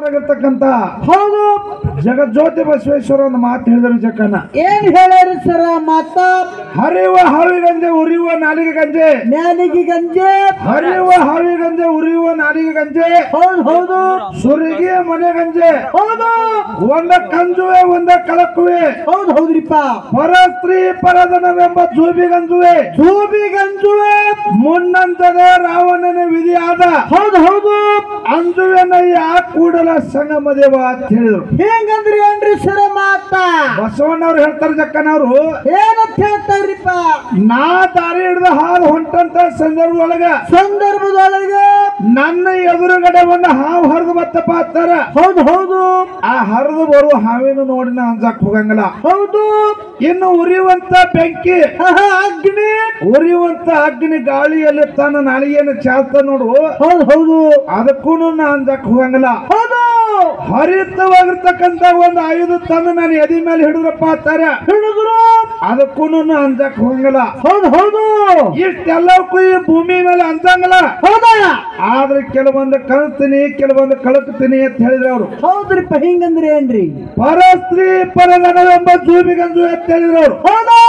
ಆಗಿರ್ತಕ್ಕಂತ ಹೌದು ಜಗಜ್ಯೋತಿ ಬಸವೇಶ್ವರ ಒಂದು ಮಾತು ಹೇಳಿದ್ರು ಜಕ್ಕನ ಏನ್ ಹೇಳ್ಯಾರಿ ಸರ ಮಾತ ಹರಿಯುವ ಹಾವಿಗಂಜೆ ಉರಿಯುವ ನಾಲಿಗೆ ಗಂಜೆ ನ್ಯಾಲಿಗೆ ಗಂಜೆ ಹರಿಯುವ ಹಾವಿಗಂಜೆ ಉರಿಯುವ ನಾಲಿಗೆ ಗಂಜೆ ಹೌದು ಹೌದು ಸುರಿಗೆ ಮನೆ ಗಂಜೆ ಹೌದು ಒಂದ ಕಂಜುವೆ ಒಂದ ಕಳಕುವೆ ಹೌದು ಹೌದ್ರಿಪ್ಪ ಪರ ಸ್ತ್ರೀ ಪರದನವೆಂಬ ಜೂಬಿ ಗಂಜುವೆ ಜೂಬಿ ಗಂಜುವೆ ಮುನ್ನಂತದೆ ರಾವಣನ ವಿಧಿಯಾದ ಹೌದು ಹೌದು ಅಂಜುವೆನಯ್ಯ ಕೂಡಲ ಸಂಗಮ ದೇವ ಅಂತ ಹೇಳಿದ್ರು ಹೆಂಗಂದ್ರಿ ಏನ್ರಿ ಸರ ಮಾತ ಬಸವಣ್ಣವ್ರು ಹೇಳ್ತಾರೆ ಜಕ್ಕನವ್ರು ಏನಂತ ಹೇಳ್ತಾರ್ರಿಪ್ಪ ನಾ ದಾರಿ ಹಿಡಿದು ಹಾಲು ಹೊಂಟಂತ ಸಂದರ್ಭದೊಳಗ ಸಂದರ್ಭದೊಳಗೆ ನನ್ನ ಎದುರುಗಡೆ ಒಂದು ಹಾವು ಹರಿದು ಬತ್ತಪ್ಪ ಅಂತಾರ ಹೌದು ಹೌದು ಆ ಹರಿದು ಬರುವ ಹಾವಿನ ನೋಡಿ ನಾ ಅಂಜಾಕ್ ಹೋಗಂಗಿಲ್ಲ ಹೌದು ಇನ್ನು ಉರಿಯುವಂತ ಬೆಂಕಿ ಆಹಾ, ಅಗ್ನಿ ಉರಿಯುವಂತ ಅಗ್ನಿ ಗಾಳಿಯಲ್ಲಿ ತನ್ನ ನಾಲಿಗೆಯನ್ನು ಚಾಲ್ತ ನೋಡು ಹೌದು ಹೌದು ಅದಕ್ಕೂ ನಾ ಅಂಜಾಕ್ ಹೋಗಂಗಿಲ್ಲ ಹೌದು ಹರಿತವಾಗಿರ್ತಕ್ಕಂತ ಒಂದು ಆಯುಧ ತನ್ನ ನಾನು ಎದಿ ಮೇಲೆ ಹಿಡಿದ್ರಪ್ಪ ಅಂತಾರ ಹಿಡಿದ್ರು ಅದಕ್ಕೂ ನಾ ಅಂಜಾಕ್ ಹೋಗಂಗಿಲ್ಲ ಹೌದು ಹೌದು ಇಷ್ಟೆಲ್ಲಕ್ಕೂ ಈ ಭೂಮಿ ಮೇಲೆ ಅಂಜಂಗಿಲ್ಲ ಹೌದಾ ಆದ್ರೆ ಕೆಲವೊಂದು ಕಳ್ತೀನಿ ಕೆಲವೊಂದು ಕಳಕ್ತೀನಿ ಅಂತ ಹೇಳಿದ್ರು ಅವರು ಹೌದ್ರಿಪ್ಪ ಹಿಂಗಂದ್ರಿ ಏನ್ರಿ ಪರ ಸ್ತ್ರೀ ಪರದನವೆಂಬ ಜೂಬಿಗಂಜು ಅಂತ ಹೇಳಿದ್ರು ಅವರು ಹೌದಾ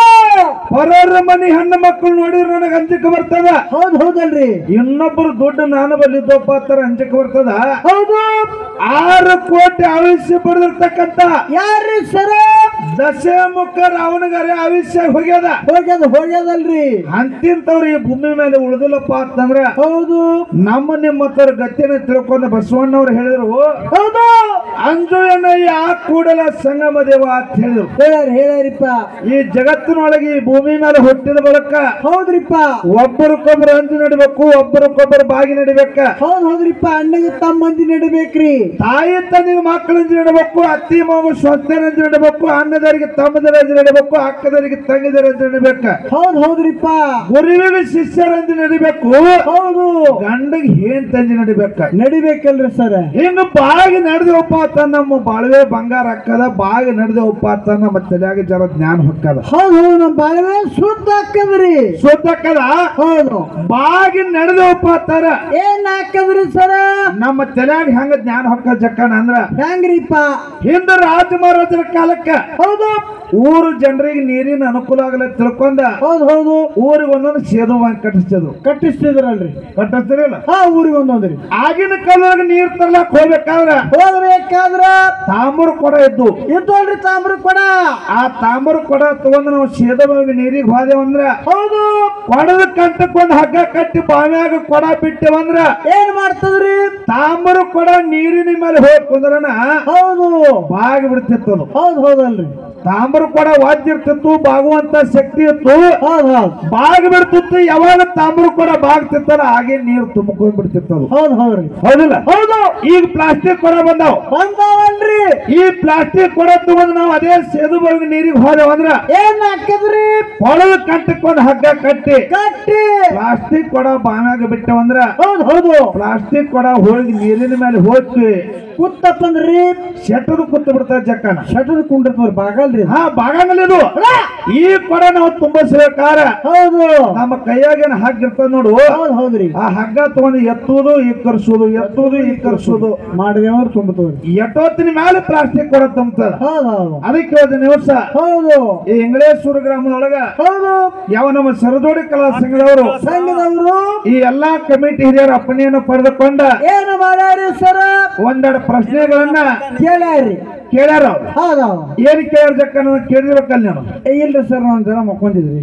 ಪರರ ಮನೆ ಹೆಣ್ಣು ಮಕ್ಕಳು ನೋಡಿದ್ರೆ ನನಗೆ ಅಂಜಿಕೆ ಬರ್ತದ ಹೌದು ಹೌದಲ್ರಿ ಇನ್ನೊಬ್ಬರು ದುಡ್ಡು ನಾನು ಬಲ್ಲಿದ್ದಪ್ಪ ಅಂತಾರ ಅಂಜಿಕೆ ಬರ್ತದ ಹೌದು ಆರು ಕೋಟಿ ಆಯುಷ್ಯ ಪಡೆದಿರ್ತಕ್ಕಂತ ಯಾರ್ರಿ ಸರ ದಶಮುಖ ರಾವಣಗಾರಿ ಆಯುಷ್ಯ ಹೋಗ್ಯದ ಹೋಗ್ಯದ ಹೋಗ್ಯದಲ್ರಿ ಅಂತಿಂತವ್ರು ಈ ಭೂಮಿ ಮೇಲೆ ಉಳಿದಿಲ್ಲಪ್ಪ ಅಂತಂದ್ರ ಹೌದು ನಮ್ಮ ನಿಮ್ಮ ಹತ್ರ ಗತಿನ ತಿಳ್ಕೊಂಡು ಬಸವಣ್ಣವ್ರು ಹೇಳಿದ್ರು ಹೌದು ಅಂಜುಯನಯ್ಯ ಕೂಡಲ ಸಂಗಮ ದೇವ ಅಂತ ಹೇಳಿದ್ರು ಹೇಳ್ಯಾರ ಹೇಳ್ಯಾರಿಪ್ಪ ಈ ಜಗತ್ತಿನೊಳಗೆ ಈ ಭೂಮಿ ಮೇಲೆ ಹುಟ್ಟಿದ ಬಳಕ ಹೌದ್ರಿಪ್ಪ ಒಬ್ಬರಿಗೊಬ್ಬರು ಅಂಜು ನಡಿಬೇಕು ಒಬ್ಬರಿಗೊಬ್ಬರು ಬಾಗಿ ನಡಿಬೇಕ ಹೌದ್ ಹೌದ್ರಿಪ್ಪ ಅಣ್ಣಗೆ ತಮ್ಮ ಮಂದಿ ನಡಿಬೇಕ್ರಿ ತಾಯಿ ತಂದೆಗೆ ಮಕ್ಕಳಂಜು ನಡಬೇಕು ಅತ್ತಿ ಮಾವು ಸ್ವಸ್ಥರಂಜು ನಡಬೇಕು ಅನ್ನದವರಿಗೆ ತಮ್ಮದರಂಜು ನಡಬೇಕು ಅಕ್ಕದವರಿಗೆ ತಂಗಿದರಂಜು ನಡಿಬೇಕ ಹೌದ್ ಹೌದ್ರಿಪ್ಪ ಗುರುವಿಗೆ ಶಿಷ್ಯರಂಜು ನಡಿಬೇಕು ಹೌದು ಗಂಡಗೆ ಏನ್ ತಂಜಿ ನಡಿಬೇಕ ನಡಿಬೇಕಲ್ರಿ ಸರ ಹಿಂಗ ಬಾಗಿ ನಡೆದೇವಪ್ಪ ಅಂತ ನಮ್ಮ ಬಾಳ್ವೆ ಬಂಗಾರ ಹಾಕದ ಬಾಗಿ ನಡೆದೇವಪ್ಪ ಅಂತ ನಮ್ಮ ತಲೆಯಾಗ ಜರ ಜ್ಞಾನ ಹೊಕ್ಕದ ಹೌದ್ ಹೌದು ನಮ್ಮ ಬಾಳ್ವೆ ಶುದ್ಧ ಹಾಕದ್ರಿ ಸುದ್ದಕ್ಕದ ಹೌದು ಬಾಗಿ ನಡೆದೇವಪ್ಪ ಅಂತಾರ ಏನ್ ಹಾಕದ್ರಿ ಸರ ನಮ್ಮ ತಲೆಯಾಗ ಹೆಂಗ ಜ್ಞಾನ ಹೊಕ್ಕ ಜಕ್ಕಣ ಅಂದ್ರ ಹೆಂಗ್ರಿಪ್ಪ ಹಿಂದ ರಾಜ ಮಹಾರಾಜರ ಕಾಲಕ್ಕ ಹೌದು ಊರು ಜನರಿಗೆ ನೀರಿನ ಅನುಕೂಲ ಆಗಲ್ಲ ತಿಳ್ಕೊಂಡ ಹೌದು ಹೌದು ಊರಿಗೆ ಒಂದೊಂದು ಸೇದು ಮಾಡಿ ಕಟ್ಟಿಸ್ತಿದ್ರು ಕಟ್ಟಿಸ್ತಿದ್ರಲ್ರಿ ಕಟ್ಟಿಸ್ತಿರಲ್ಲ ಹಾ ಊರಿಗೆ ಒಂದೊಂದ್ರಿ ಆಗಿನ ಕಾಲದಾಗ ನೀರ್ ತರ್ಲಾಕ್ ಹೋಗ್ಬೇಕಾದ್ರ ಹೋಗ್ಬೇಕಾದ್ರ ತಾಮ್ರ ಕೊಡ ಇದ್ದು ಇದ್ದೋಳ್ರಿ ತಾಮ್ರ ಕೊಡ ಆ ತಾಮ್ರ ಕೊಡ ತಗೊಂಡ್ ನಾವು ಸೇದವಾಗಿ ನೀರಿಗೆ ಹೋದೆವಂದ್ರ ಹೌದು ಕೊಡದ ಕಂಟಕ್ ಒಂದ್ ಹಗ್ಗ ಕಟ್ಟಿ ಬಾವ್ಯಾಗ ಕೊಡ ಬಿಟ್ಟೆವಂದ್ರ ಏನ್ ಮಾಡ್ತದ್ರಿ ತಾಮ್ರ ಕೊಡ ನೀರಿನ ಮೇಲೆ ಹೋಗಿ ಕುಂದ್ರನ ಹೌದು ಬಾಗಿ ಬಿಡ್ತಿತ್ತು ಅದು ಹೌದ್ ಹೌದಲ್ರಿ ತಾಮ್ರ ಕೊಡ ವಾದ್ಯಿರ್ತಿತ್ತು ಬಾಗುವಂತ ಶಕ್ತಿ ಇತ್ತು ಹೌದ್ ಹೌದ್ ಬಾಗ್ ಬಿಡ್ತಿತ್ತು ಯಾವಾಗ ತಾಮ್ರ ಕೊಡ ಬಾಗ್ತಿತ್ತಲ್ಲ ಹಾಗೆ ನೀರು ತುಂಬಿಕೊಂಡ್ ಬಿಡ್ತಿತ್ತು ಅದು ಹೌದ್ ಹೌದ್ರಿ ಹೌದಿಲ್ಲ ಹೌದು ಈಗ ಪ್ಲಾಸ್ಟಿಕ್ ಕೊಡ ಬಂದಾವ್ ಬಂದಾವಲ್ರಿ ಈ ಪ್ಲಾಸ್ಟಿಕ್ ಕೊಡ ತಗೊಂಡ್ ನಾವು ಅದೇ ಸೇದು ಬರ್ಗ ನೀರಿಗೆ ಹೋದೆವಂದ್ರ ಏನ್ ಹಾಕದ್ರಿ ಕೊಳದ ಕಂಟಕ್ಕೊಂದು ಹಗ್ಗ ಕಟ್ಟಿ ಕಟ್ಟಿ ಪ್ಲಾಸ್ಟಿಕ್ ಕೊಡ ಬಾಮ್ಯಾಗ ಬಿಟ್ಟವಂದ್ರ ಹೌದ್ ಹೌದು ಪ್ಲಾಸ್ಟಿಕ್ ಕೊಡ ಹೋಗಿ ನೀರಿನ ಮೇಲೆ ಹೋಗಿ ಕುತ್ತಪ್ಪಂದ್ರಿ ಶೆಟ್ಟದು ಕುತ್ತು ಬಿಡ್ತಾರೆ ಜಕ್ಕಣ ಶಟರ್ ಕುಂಡಿರ್ತವ್ರಿ ಬಾಗಲ್ರಿ ಹಾ ಬಾಗಂಗಲ್ ಇದು ಈ ಕೊಡ ನಾವು ತುಂಬಿಸ್ಬೇಕಾರ ಹೌದು ನಮ್ಮ ಕೈಯಾಗೇನ ಹಗ್ಗ ಇರ್ತದ ನೋಡು ಹೌದ್ ಹೌದ್ರಿ ಆ ಹಗ್ಗ ತಗೊಂಡು ಎತ್ತುವುದು ಇಕ್ಕರ್ಸೋದು ಎತ್ತುವುದು ಇಕ್ಕರ್ಸೋದು ಮಾಡಿದೇವ್ರ ತುಂಬತವ್ರಿ ಎಟ್ಟೊತ್ತಿನ ಮೇಲೆ ಪ್ಲಾಸ್ಟಿಕ್ ಕೊಡ ತುಂಬತದ ಹೌದ್ ಹೌದು ಅದಕ್ಕೆ ಒಂದು ನಿವಸ ಹೌದು ಈ ಇಂಗಳೇಶ್ವರ ಗ್ರಾಮದೊಳಗ ಹೌದು ಯಾವ ನಮ್ಮ ಸರದೋಡಿ ಕಲಾ ಸಂಘದವರು ಸಂಘದವರು ಈ ಎಲ್ಲಾ ಕಮಿಟಿ ಹಿರಿಯರ ಅಪ್ಪಣೆಯನ್ನು ಪಡೆದುಕೊಂಡ ಏನು ಮಾಡ್ಯಾರಿ ಸರ ಒಂದೆರಡು ಪ್ರಶ್ನೆಗಳನ್ನ ಕೇಳ್ಯಾರಿ ಕೇಳ್ಯಾರ ಅವ್ರು. ಹೌದ್ ಹೌದು ಏನ್ ಕೇಳ್ಯಾರ ಜಕ್ಕ ಅನ್ನೋದು ಕೇಳಿರ್ಬೇಕಲ್ಲ ನೀನು ಏ, ಇಲ್ರಿ ಸರ್ ನಾವು ಜನ ಮಕ್ಕೊಂದಿದ್ರಿ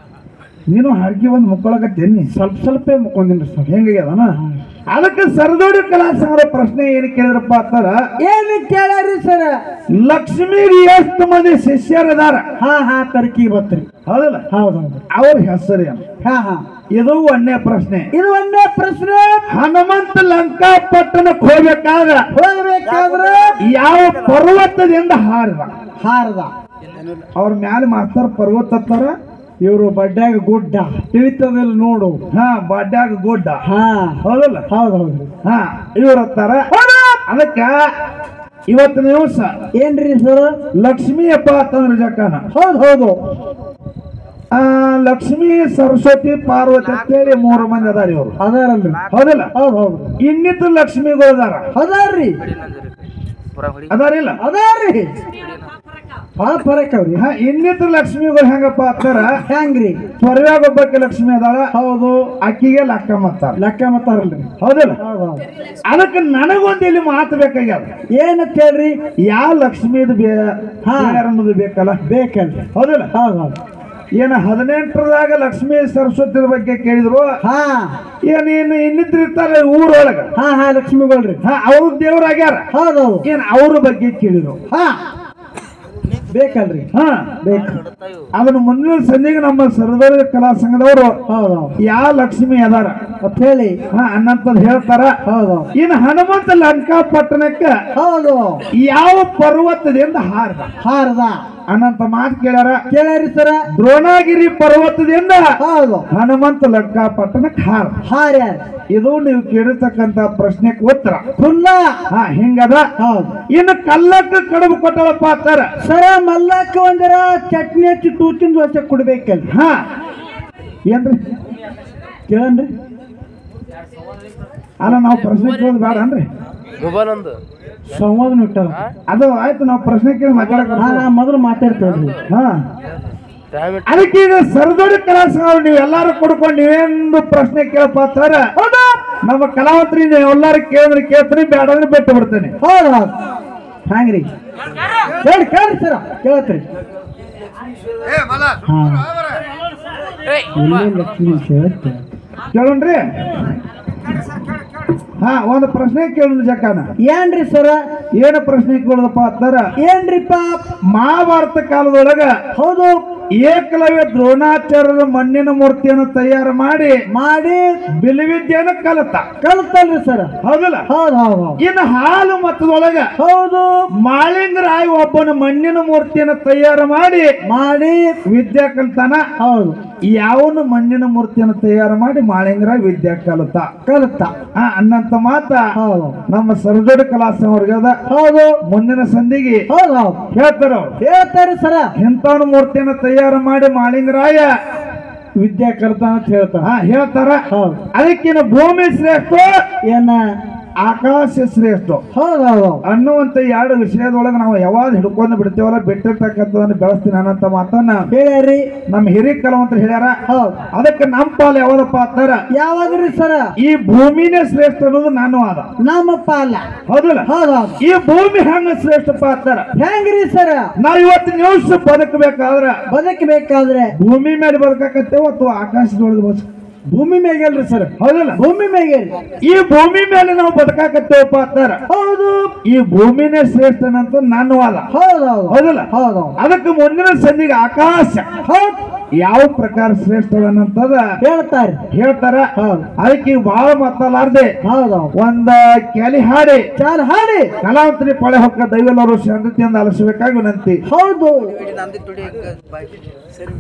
ನೀನು ಹರಕೆ ಒಂದು ಮುಕ್ಕೊಳಕತ್ತೇನಿ ಸ್ವಲ್ಪ ಸ್ವಲ್ಪ ಮುಕ್ಕೊಂದಿನ್ರಿ ಸರ್ ಹೆಂಗಾಗ್ಯದನ ಅದಕ್ಕೆ ಸರದೋಡಿ ಕಲಾ ಸಂಘದ ಪ್ರಶ್ನೆ ಏನ್ ಕೇಳಿದ್ರಪ್ಪ ಅಂತಾರ ಏನು ಕೇಳ್ಯಾರಿ ಸರ್ ಲಕ್ಷ್ಮಿಗೆ ಎಷ್ಟು ಮಂದಿ ಶಿಷ್ಯರದಾರ ಹಾ ಹಾ ತರ್ಕಿ ಬತ್ರಿ ಹೌದಲ್ಲ ಹೌದ್ ಹೌದು ಅವ್ರ ಹೆಸರೇನು ಹಾ ಹಾ ಇದು ಒಂದೇ ಪ್ರಶ್ನೆ ಇದು ಒಂದೇ ಪ್ರಶ್ನೆ ಹನುಮಂತ ಲಂಕಾ ಪಟ್ಟಣಕ್ಕೆ ಹೋಗ್ಬೇಕಾದ್ರ ಹೋಗ್ಬೇಕಾದ್ರೆ ಯಾವ ಪರ್ವತದಿಂದ ಹಾರಿದ ಹಾರದ ಅವ್ರ ಮ್ಯಾಲ ಮಾಸ್ತಾರ ಪರ್ವತ ಹತ್ತಾರ ಇವರು ಬಡ್ಡ್ಯಾಗ ಗುಡ್ಡ ತಿಳಿತದಿಲ್ಲ ನೋಡು ಹಾ ಬಡ್ಡ್ಯಾಗ ಗುಡ್ಡ ಹಾ ಹೌದಲ್ಲ ಹೌದ್ ಹೌದ್ರಿ ಹಾ ಇವ್ರ ಹತ್ತಾರ ಅದಕ್ಕ ಇವತ್ತಿನ ದಿವಸ ಏನ್ರಿ ಸರ್ ಲಕ್ಷ್ಮೀ ಹಬ್ಬ ಅಂತಂದ್ರ ಜಕ್ಕನ ಹೌದ್ ಹೌದು ಆ ಲಕ್ಷ್ಮೀ ಸರಸ್ವತಿ ಪಾರ್ವತಿ ಅಂತೇಳಿ ಮೂರು ಮಂದಿ ಅದಾರ ಇವ್ರು ಅದಾರಲ್ರಿ ಹೌದಿಲ್ಲ ಹೌದ್ ಹೌದು ಇನ್ನಿತ್ತು ಲಕ್ಷ್ಮಿಗಳು ಅದಾರ ಅದಾರ್ರಿ ಅದಾರಿಲ್ಲ ಅದಾರಿ ಭಾಳ ಫರಕ್ ಅವ್ರಿ ಹಾ ಇನ್ನಿತರ ಲಕ್ಷ್ಮಿಗಳು ಹೆಂಗಪ್ಪ ಅಂತಾರ ಹೆಂಗ್ರಿ ತ್ವರ್ಯಾಗ ಒಬ್ಬಕ್ಕೆ ಲಕ್ಷ್ಮಿ ಅದಾಳ ಹೌದು ಅಕ್ಕಿಗೆ ಲಕ್ಕ ಮತ್ತಾರ ಲೆಕ್ಕ ಮತ್ತಾರಲ್ರಿ ಹೌದಿಲ್ಲ ಹೌದು ಅದಕ್ಕೆ ನನಗೊಂದು ಇಲ್ಲಿ ಮಾತು ಬೇಕಾಗ್ಯದ ಏನಂತ ಹೇಳ್ರಿ ಯಾವ ಲಕ್ಷ್ಮಿದು ಬೇ ಹಾ. ಬೇರೆ ಅನ್ನೋದು ಬೇಕಲ್ಲ ಬೇಕಲ್ರಿ ಹೌದಿಲ್ಲ ಹೌದು ಹೌದು ಏನ ಹದಿನೆಂಟರದಾಗ ಲಕ್ಷ್ಮೀ ಸರಸ್ವತಿ ಬಗ್ಗೆ ಕೇಳಿದ್ರು ಹಾ ಏನ್ ಇನ್ನು ಇನ್ನಿತ್ರ ಇರ್ತಾರೆ ಊರೊಳಗ ಹಾ ಹಾ ಲಕ್ಷ್ಮಿಗಳ್ರಿ ಹಾ ಅವ್ರ ದೇವ್ರಾಗ್ಯಾರ ಹೌದು ಹೌದು ಏನ್ ಅವ್ರ ಬಗ್ಗೆ ಕೇಳಿದ್ರು ಹಾ ಬೇಕಲ್ರಿ ಹಾ ಬೇಕು ಅದನ್ನ ಮುಂದಿನ ಸಂಜೆಗೆ ನಮ್ಮ ಸರ್ದಾರ ಕಲಾ ಸಂಘದವರು ಹೌದು ಹೌದು ಯಾವ ಲಕ್ಷ್ಮಿ ಅದಾರ ಅಂತ ಹೇಳಿ ಹಾ ಅನ್ನಂತದ್ ಹೇಳ್ತಾರ ಹೌದು ಇನ್ನು ಹನುಮಂತ ಲಂಕಾ ಪಟ್ಟಣಕ್ಕ ಹೌದು ಯಾವ ಪರ್ವತದಿಂದ ಹಾರದ ಹಾರದ ಅನ್ನಂತ ಮಾತು ಕೇಳ್ಯಾರ ಕೇಳ್ಯಾರಿ ಸರ ದ್ರೋಣಗಿರಿ ಪರ್ವತದಿಂದ ಹೌದು ಹನುಮಂತ ಲಂಕಾ ಪಟ್ಟಣಕ್ಕೆ ಹಾರ ಹಾರ್ಯಾರ ಇದು ನೀವು ಕೇಳಿರ್ತಕ್ಕಂತ ಪ್ರಶ್ನೆಗೆ ಉತ್ತರ ಫುಲ್ಲ ಹಾ ಹಿಂಗದ ಹೌದು ಇನ್ನು ಕಲ್ಲಕ್ಕ ಕಡುಬು ಕೊಟ್ಟಳಪ್ಪ ಅಂತಾರ ಸರ ಮಲ್ಲಕ್ಕ ಒಂದರ ಚಟ್ನಿ ಹಚ್ಚಿ ತೂತಿಂದ ವರ್ಷ ಕುಡ್ಬೇಕಲ್ರಿ ಹಾ ಏನ್ರಿ ಕೇಳನ್ರಿ ಅಲ್ಲ ನಾವು ಪ್ರಶ್ನೆ ಕೇಳೋದು ಬೇಡ ಅನ್ರಿ ಮೊಬೈಲ್ ಒಂದು ಸಂವಾದನ ಇಟ್ಟಾರ ಅದು ಆಯ್ತು ನಾವು ಪ್ರಶ್ನೆ ಕೇಳಿ ಮಾತಾಡಕ ಹಾ ನಾ ಮೊದಲು ಮಾತಾಡ್ತೇವ್ರಿ ಹಾ ಟೈಮ್ ಅದಕ್ಕೆ ಈಗ ಸರ್ದೋಡಿ ಕಲಾಸಂಘ ನೀವು ಎಲ್ಲಾರು ಕೊಡ್ಕೊಂಡು ನೀವೇನು ಪ್ರಶ್ನೆ ಕೇಳಪ್ಪ ಅಂತಾರ ನಮ್ಮ ಕಲಾವಂತರಿ ನೀವು ಎಲ್ಲಾರು ಕೇಳಿದ್ರೆ ಕೇಳ್ತೀನಿ ಬೇಡ ಅಂದ್ರೆ ಬಿಟ್ಟು ಬಿಡ್ತೇನೆ ಹೌದು ಹೌದು ಹಂಗ್ರಿ ಹೇಳಿ ಕೇಳ್ರಿ ಸರ ಕೇಳತ್ರಿ ಹಾ ಎಲ್ಲೇ ಲಕ್ಷ್ಮಿ ಕೇಳತ್ತೆ ಕೇಳೋಣ್ರಿ ಹಾ ಒಂದು ಪ್ರಶ್ನೆ ಕೇಳೋಣ ಜಕ್ಕನ ಏನ್ರಿ ಸರ ಏನು ಪ್ರಶ್ನೆ ಕೇಳೋದಪ್ಪ ಅಂತಾರ ಏನ್ರಿಪ್ಪ ಮಹಾಭಾರತ ಕಾಲದೊಳಗ ಹೌದು ಏಕಲವ್ಯ ದ್ರೋಣಾಚಾರ್ಯರ ಮಣ್ಣಿನ ಮೂರ್ತಿಯನ್ನು ತಯಾರು ಮಾಡಿ ಮಾಡಿ ಬಿಲ್ವಿದ್ಯೆಯನ್ನು ಕಲಿತ ಕಲ್ತಲ್ರಿ ಸರ ಹೌದಲ್ಲ ಹೌದು ಹೌದು ಹೌದು ಇನ್ನು ಹಾಲು ಮತದೊಳಗ ಹೌದು ಮಾಳಿಂಗರಾಯ ಒಬ್ಬನ ಮಣ್ಣಿನ ಮೂರ್ತಿಯನ್ನು ತಯಾರು ಮಾಡಿ ಮಾಡಿ ವಿದ್ಯಾ ಕಲಿತಾನ ಹೌದು ಯಾವನು ಮಣ್ಣಿನ ಮೂರ್ತಿಯನ್ನು ತಯಾರು ಮಾಡಿ ಮಾಳಿಂಗರಾಯ ವಿದ್ಯಾ ಕಲಿತ ಕಲಿತ ಆ ಅನ್ನಂತ ಮಾತ ಹೌದು ನಮ್ಮ ಸರದೋಡಿ ಕಲಾಸಂವ್ರಿಗೆ ಅದ ಹೌದು ಮುಂದಿನ ಸಂಧಿಗೆ ಹೌದು ಹೌದು ಹೇಳ್ತಾರ ಅವ್ರು. ಹೇಳ್ತಾರೆ ಸರ ಇಂಥವನ ಮೂರ್ತಿಯನ್ನು ತಯಾರು ಮಾಡಿ ಮಾಳಿಂಗರಾಯ ವಿದ್ಯಾ ಕಲಿತ ಅಂತ ಹೇಳ್ತಾರ ಹಾ ಹೇಳ್ತಾರ ಹೌದು ಅದಕ್ಕಿನ ಭೂಮಿ ಶ್ರೇಷ್ಠ ಏನ ಆಕಾಶ ಶ್ರೇಷ್ಠ ಹೌದು ಹೌದು ಅನ್ನುವಂತ ಎರಡು ವಿಷಯದೊಳಗೆ ನಾವು ಯಾವಾಗ ಹಿಡ್ಕೊಂಡು ಬಿಡ್ತೇವಲ್ಲ ಬಿಟ್ಟಿರ್ತಕ್ಕಂಥದನ್ನ ಬೆಳೆಸ್ತೀನಿ ಅನ್ನಂತ ಮಾತನ್ನ ಹೇಳ್ಯಾರಿ ನಮ್ಮ ಹಿರಿಯ ಕಲಾವಂತರು ಹೇಳ್ಯಾರ ಹೌದು ಅದಕ್ಕೆ ನಮ್ಮ ಪಾಲು ಯಾವ್ದಪ್ಪ ಅಂತಾರ ಯಾವಾಗ್ರಿ ಸರ ಈ ಭೂಮಿನೇ ಶ್ರೇಷ್ಠ ಅನ್ನೋದು ನಾನು ಆದ ನಮ್ಮಪ್ಪ ಅಲ್ಲ ಹೌದಲ್ಲ ಹೌದು ಹೌದು ಈ ಭೂಮಿ ಹೆಂಗ ಶ್ರೇಷ್ಠಪ್ಪ ಅಂತಾರ ಹೆಂಗ್ರಿ ಸರ ನಾವ್ ಇವತ್ತು ನ್ಯೂಸ್ ಬದುಕಬೇಕಾದ್ರ ಬದುಕಬೇಕಾದ್ರೆ ಭೂಮಿ ಮೇಲೆ ಬದುಕಾಕತ್ತೇವ ಅಥವಾ ಆಕಾಶದೊಳಗೆ ಬದುಕ ಭೂಮಿ ಮೇಗಲ್ರಿ ಸರ್ ಹೌದಲ್ಲ ಭೂಮಿ ಮೇಗೆ ಈ ಭೂಮಿ ಮೇಲೆ ನಾವು ಬದುಕಾಕತ್ತೇವಪ್ಪ ಅಂತಾರ ಹೌದು ಈ ಭೂಮಿನೇ ಶ್ರೇಷ್ಠನಂತ ನನ್ನ ವಾದ ಹೌದು ಹೌದು ಹೌದಲ್ಲ ಹೌದು ಅದಕ್ಕೆ ಮುಂದಿನ ಸಂಧಿಗೆ ಆಕಾಶ ಹೌದು ಯಾವ ಪ್ರಕಾರ ಶ್ರೇಷ್ಠವನ್ನಂತದ ಹೇಳ್ತಾರೆ ಹೇಳ್ತಾರ ಹೌದು ಅದಕ್ಕೆ ಈಗ ಬಹಳ ಮಾತಾಡಲಾರ್ದೆ ಹೌದು ಒಂದ ಕೆಲಿ ಹಾಡಿ ಚಾಲ್ ಹಾಡಿ ಕಲಾವಂತರಿ ಪಳೆ ಹೊಕ್ಕ ದೈವಲವರು ಶಾಂತತೆಯಿಂದ ಅಲಸಬೇಕಾಗಿ ವಿನಂತಿ ಹೌದು ನಂದಿ ತುಡಿ ಸರಿ